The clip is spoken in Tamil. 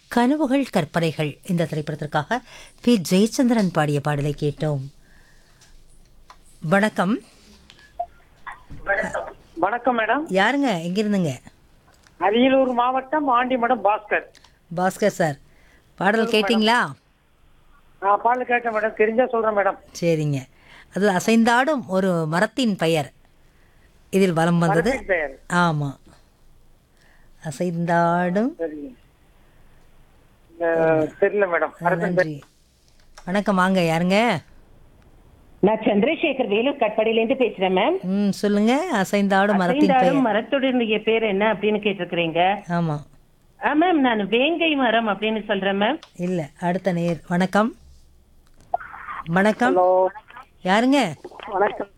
கனவுகள் கற்பனைகள் இந்த திரைப்படத்திற்காக பி ஜெயச்சந்திரன் பாடிய பாடலை கேட்டோம் வணக்கம் வணக்கம் மேடம் யாருங்க எங்கிருந்துங்க அரியலூர் மாவட்டம் ஆண்டிமடம் பாஸ்கர் பாஸ்கர் சார் பாடல் கேட்டிங்களா நான் பாடல் கேட்டேன் மேடம் தெரிஞ்சா சொல்றேன் மேடம் சரிங்க அது அசைந்தாடும் ஒரு மரத்தின் பெயர் இதில் வலம் வந்தது மரத்தின் பெயர் ஆமா அசைந்தாடும் சரி அஹ், தெரியல மேடம் மரத்தின் பெயர் நன்றி வணக்கம் வாங்க யாருங்க நான் சந்திரசேகர் வேலூர் கட்பாடியில இருந்து பேசுறேன் மேம் ம் சொல்லுங்க அசைந்தாடும் மரத்தின் ஐந்தாறு பெயர் மரத்துடைய பேர் என்ன அப்படின்னு கேட்டிருக்கிறீங்க ஆமா ஆ மேம் நான் வேங்கை மரம் அப்படின்னு சொல்றேன் மேம் இல்ல அடுத்த நேர் வணக்கம் வணக்கம் ஹலோ யாருங்க வணக்கம்